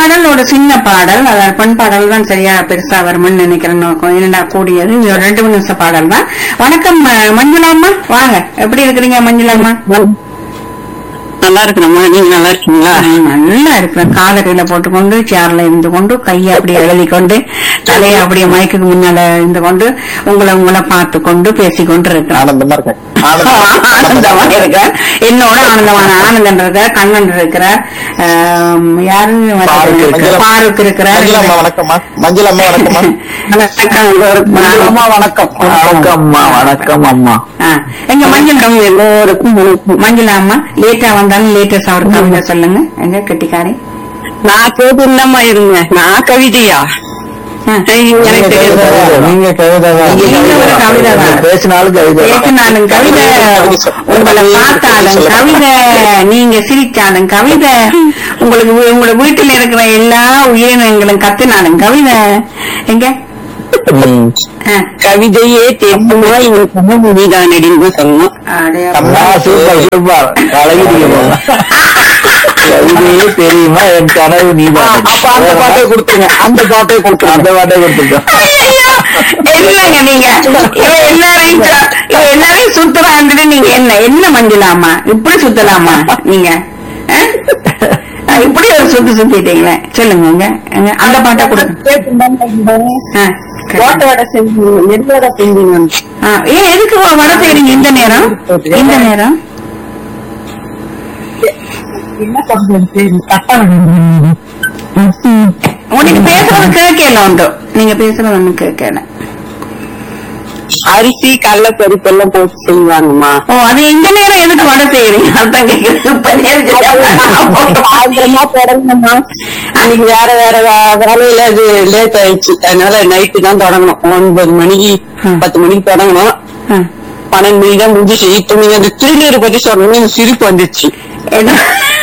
பாடல் ஒரு சின்ன பாடல் அதாவது பெண் பாடல் தான் சரியா பெருசா வரும்னு நினைக்கிறேன் நோக்கம் என்னடா கூடியது இது ஒரு ரெண்டு நிமிஷ பாடல் தான் வணக்கம் அஹ், மஞ்சுளாம்மா வாங்க எப்படி இருக்கிறீங்க மஞ்சுளாம்மா நல்லா இருக்கணுமா நீங்க நல்லா இருக்கீங்களா ஆ, நல்லா இருக்கிறேன் காலரையில போட்டுக்கொண்டு சேர்ல இருந்து கொண்டு கையை அப்படியே எழுதி கொண்டு தலையை அப்படியே மயக்குக்கு முன்னால இருந்து கொண்டு உங்களை உங்களை பார்த்து கொண்டு பேசிக்கொண்டு இருக்கிறேன் ஆனந்தமா இருக்கேன் ஆனந்தமா இருக்கிறேன் என்னோட ஆனந்தமான ஆனந்தன் இருக்கிற கண்ணன் இருக்கிற ஆம், யாரு பாருக் இருக்கிற. பாருக்கு இருக்கிற மஞ்சள் அம்மா வணக்கம்மா மஞ்சள் அம்மா வணக்கம்மா மஞ்சள் அம்மா வணக்கம் வணக்கம்மா வணக்கம் அம்மா ஆ, எங்க மஞ்சள் எல்லோருக்கும் மஞ்சள் அம்மா லேட்டா வந்தாலும் லேட்டஸ்ட் அவர் கவிதை சொல்லுங்க எங்க கெட்டிக்காரி நான் கேட்டுமா இருந்தேன் நான் கவிதையா ஆ. எனக்கு தெரியாது நீங்க கவிதை நீங்க ஒரு கவிதை தான். பேசினாலும் கவிதை தான். பேசினாலும் கவிதை உங்களை பார்த்தாலும் கவிதை நீங்க சிரிச்சாலும் கவிதை உங்களுக்கு வீ- உங்களோட வீட்டில் இருக்கிற எல்லா உயிரினங்களும் கத்தினாலும் கவிதை எங்க ம். ஆ, கவிதையே தெரியுமா எனக்கு நீதான் நடின்னு சொல்லணும் அடே அம்மா, சூப்பர் சூப்பர் கலகிரிங்க போங்க. கவிதையே தெரியுமா என் கனவு நீதான் அப்ப அந்த பாட்டை கொடுத்துருங்க அந்த பாட்டை கொடுத்துருங்க அந்த பாட்டை கொடுத்துருக்கோம் ஐயையோ, என்னங்க நீங்க இவ எல்லாரையும் சு- இவ எல்லாரையும் சுத்துறான்ட்டு நீங்க என்ன என்ன மஞ்சளாமா இப்படி சுத்தலாமா நீங்க ஆ? ஆ, இப்படி ஒரு சுத்து சுத்திட்டீங்களே சொல்லுங்க இங்க. இங்க அந்த பாட்டை கொடுங்க ஆ, ஓட்டோட செஞ்சு நெல்லோட செஞ்சு ஆ, ஏன் எதுக்கு வ- வட செய்றீங்க இந்த நேரம் இந்த நேரம் என்ன சொல்றது உனக்கு பேசுறது கேட்கல உண்டு நீங்க பேசுறது ஒண்ணும் கேட்கல அரிசி கடலை பருப்பு எல்லாம் போட்டு செய்வாங்கம்மா ஓ அது இந்த நேரம் எதுக்கு வட செய்யறீங்க அதான் கேக்குது இப்ப நேரம் சாயந்தரமா தொடங்கணும்மா அன்னைக்கு வேற வேற வே- வேலையில அது லேட் ஆயிடுச்சு அதனால நைட்டு தான் தொடங்கணும் ஒன்பது மணிக்கு ம். பத்து மணிக்கு தொடங்கணும் ஆ. பன்னெண்டு மணி தான் முடிஞ்சிச்சு இப்ப நீங்க அந்த திருநீர் பத்தி சொன்னீங்க எனக்கு சிரிப்பு வந்துச்சு என்ன?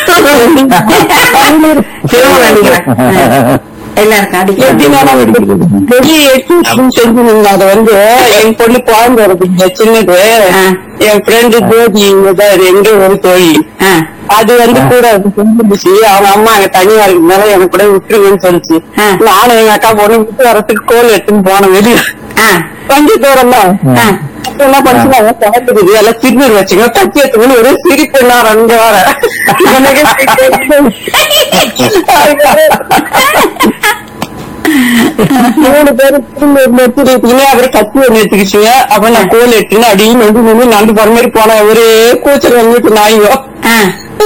திரும்ப நினைக்கிறேன். ஆ. எல்லாருக்கும் அடிக்க வெளியே எடுத்து அப்படின்னு செஞ்சுருங்க அதை வந்து என் பொண்ணு குழந்தை இருக்கு சின்னது ஆ. என் ஃப்ரெண்டு ஜோதி இங்கதான் எங்க ஒரு தோழி ஆ. அது வந்து கூட அது செஞ்சிருந்துச்சு அவங்க அம்மா அங்க தனியா இருக்கிறதுனால எனக்கு கூட விட்டுருங்கன்னு சொல்லிச்சு ஆ. நானும் எங்க அக்கா பொண்ணு விட்டு வரத்துக்கு கோல் எடுத்துன்னு போனேன் வெளியே ஆ. கொஞ்சம் தூரம் தான் ஆ. அப்ப என்ன பண்ணுச்சுனாங்க குழந்தைக்கு எல்லாம் திருநீர் வச்சுங்க கட்சி எடுத்துக்கணும் ஒரே சிரிப்பு நான் ரெண்டு வாரம் மூணு பேரு திருநீர் எடுத்துக்கிட்டீங்க அப்புறம் கத்தி ஒண்ணு எடுத்துக்கிச்சுங்க அப்ப நான் கோல் எடுத்துன்னு அடியும் நொண்டு நின்று நண்டு போற மாதிரி போனேன் ஒரே கூச்சல் வந்துட்டு நாயோ ஆ.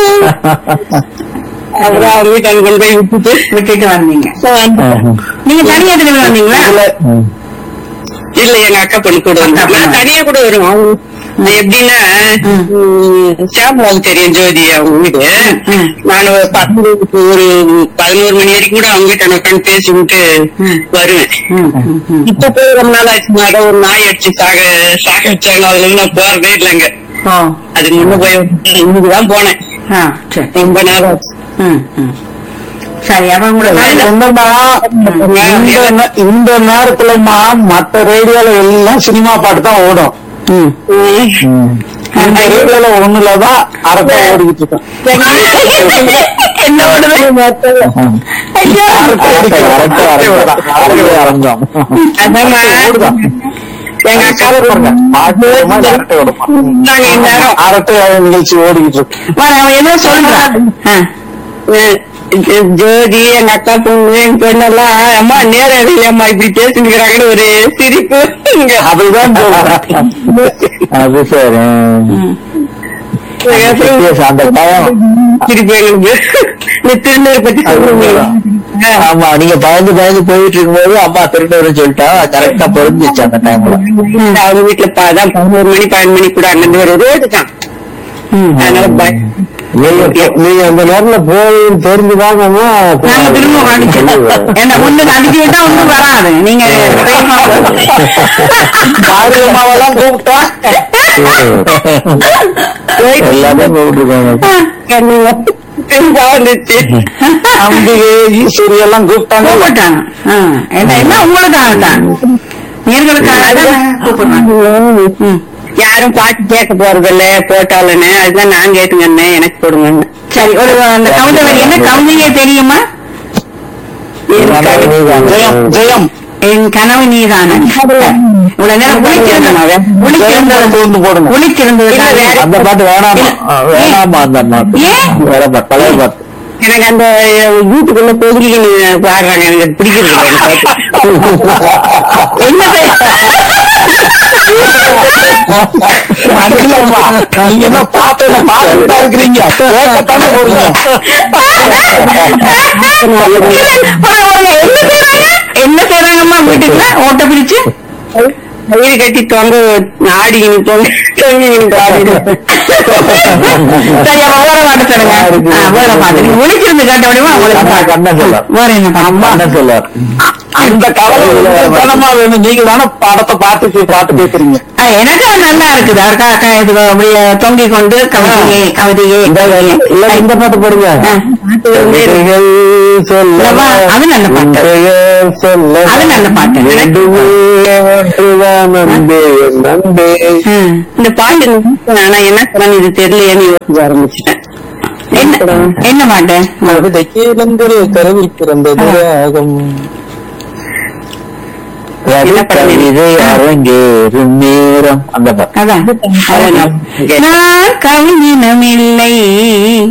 அப்புறம் அவங்க வீட்டு அங்க கொண்டு போய் விட்டுட்டு விட்டுட்டு வந்தீங்க வந்துட்டேன். நீங்க தனியா திரும்பி வந்தீங்களா இல்ல எங்க அக்கா பொண்ணு கூட வந்தேன் நான் தனியா கூட வருவேன் அவங்க எப்படின்னா சேம்பலாவுக்கு தெரியும் ஜோதி அவங்க வீடு ம். நான் ஒரு பத்து ஒரு பதினோரு மணி வரைக்கும் கூட அவங்க வீட்டை உட்காந்து பேசி விட்டு ம். வருவேன் ம், ம், ம். இப்ப போய் ரொம்ப நாள் ஆச்சு அட ஒரு நாய் அடிச்சு சாக சாக வச்சாங்க அதுல இருந்து நான் போறதே இல்லைங்க ஓ அதுக்கு முன்ன போய் இன்னைக்குதான் போனேன் ஆ சரி ரொம்ப நாள் ஆச்சு ம், ம். சரி அப்ப உங்களுக்கு என்னன்னா இந்த நே- இந்த நேரத்துலமா மத்த ரேடியோல எல்லாம் சினிமா பாட்டு தான் ஓடும் ம். இந்த ரேடியோல ஒண்ணுலதான் அரட்டை ஓடிக்கிட்டு இருக்கோம் என்ன ஓடுது ஐயோ. அரட்டை, அரட்டை, அரட்டை, அரட்டை, அரட்டை அரங்கம். அதாம்மா. ஓடுதான். எங்க அக்கா பாருங்க, பாட்டு மாதிரி அரட்டை ஓடுமா? நாங்க இந்நேரம் அரட்டை நிகழ்ச்சி ஓடிக்கிட்டு இருக்கு வர, அவன் ஏதோ சொல்றான் ஆ. அஹ் ஜோ- ஜோதி எங்க அக்கா பொண்ணு என் பொண்ணெல்லாம் அம்மா நேரம் இல்லையம்மா இப்படி பேசிக்கிறாங்கன்னு ஒரு சிரிப்பு இங்க. அதுதான் சொல்றேன். அது சரி ம். Yes, அந்த பயம் சிரிப்பு எங்களுக்கு இந்த திருநெல் பத்தி சொல்லுங்க ஆமா நீங்க பயந்து பயந்து போயிட்டு இருக்கும்போது அம்மா திருட்டு சொல்லிட்டா கரெக்டா பொருந்துச்சு அந்த டைம்ல அவங்க வீட்டுல பாதான் பதினோரு மணி பன்னெண்டு மணி கூட அங்கிருந்து ஒரு ரோடு தான் ம். அதனால பய- நீங்க நீங்க அந்த நேரத்துல போய் தெரிஞ்சுதாங்க நாங்க திரும்ப அடிச்சிடலாம் என்ன ஒண்ணு அடிச்சு விட்டா ஒண்ணும் வராது நீங்க மாரியம்மாவெல்லாம் கூப்பிட்டா எல்லாமே கூப்பிட்டுருக்காங்க கண்ணுங்க. திரும்ப வந்துச்சு அம்பிகை ஈஸ்வரி எல்லாம் கூப்பிட்டாங்க கூப்பிட்டாங்க ஆ. என்ன என்ன உங்களுக்காக தான் நேர்களுக்காக தான் கூப்பிடுறாங்க ம். யாரும் பாட்டு கேட்க போறது இல்ல போட்டாலுன்னு அதுதான் நான் கேட்டுங்கன்னு எனக்கு கொடுங்கன்னு சரி ஒரு அந்த கவிதை வரி என்ன கவிதையே தெரியுமா ஜெயம் ஜெயம் என் கனவு நீதான இவ்வளவு நேரம் குளிச்சிருந்தேன் ஜெயம் தூண்டு போடுங்க குளிச்சிருந்தது அந்த பாட்டு வேணாமா ஆ, வேணாமா அந்த பாட்டு ஏன்? வேற பாட்டு பழைய பாட்டு எனக்கு அந்த வீட்டுக்குள்ள பொதுலிக்கு பாடுறாங்க எனக்கு பிடிக்கிறது இல்ல அந்த பாட்டு. என்ன அது இல்லம்மா. நீங்க என்ன பாட்டு பாட்டு இருக்கிறீங்க கேட்கத்தானே போறீங்க என்ன செய்யறாங்கம்மா வீட்டுக்குள்ள ஓட்ட பிடிச்சு கயிறு கட்டி தொங்க ஆடிக்கின்னு தொங்க தொங்கிக்கின்னு ஆடிடு சரி அப்ப வேற பாட்டு சொல்லுங்க ஆ, வேற பாட்டு நீங்க ஒளிச்சிருந்து கேட்ட முடியுமா உங்களுக்கு கண்ணன் பாட்டு கண்ணன் சொல்லார் வேற என்ன பாட்டு கண்ணன் சொல்லார் அந்த கவலை தனமா வேணும் நீங்க தானே படத்தை பார்த்து பாட்டு பேசுறீங்க ஆ, எனக்கு அது நல்லா இருக்குது அக்கா அக்கா இது அப்படியே தொங்கிக் கொண்டு கவிதையே கவிதையே இல்ல இந்த பாட்டு போடுங்க ஆ. கவிதைகள் சொல்ல இல்லம்மா, அது நல்ல பாட்டு. கவிதைகள் சொல்ல அது நல்ல பாட்டு. வேண்டுமே ஒன்றுதான் நம்பே நம்பே ம். இந்த பாட்டு ஆனா என்ன சொன்னு இது தெரியலையேன்னு யோசிக்க ஆரம்பிச்சிட்டேன் என்ன என்ன பாட்டு கவிதைக்கு இளந்தொரு கருவில் பிறந்தது ராகம் என்ன படம் இது? கவிதை அரங்கேறும் நேரம் அந்த பாட்டு அதான் அதான். நான் கவிஞனமில்லை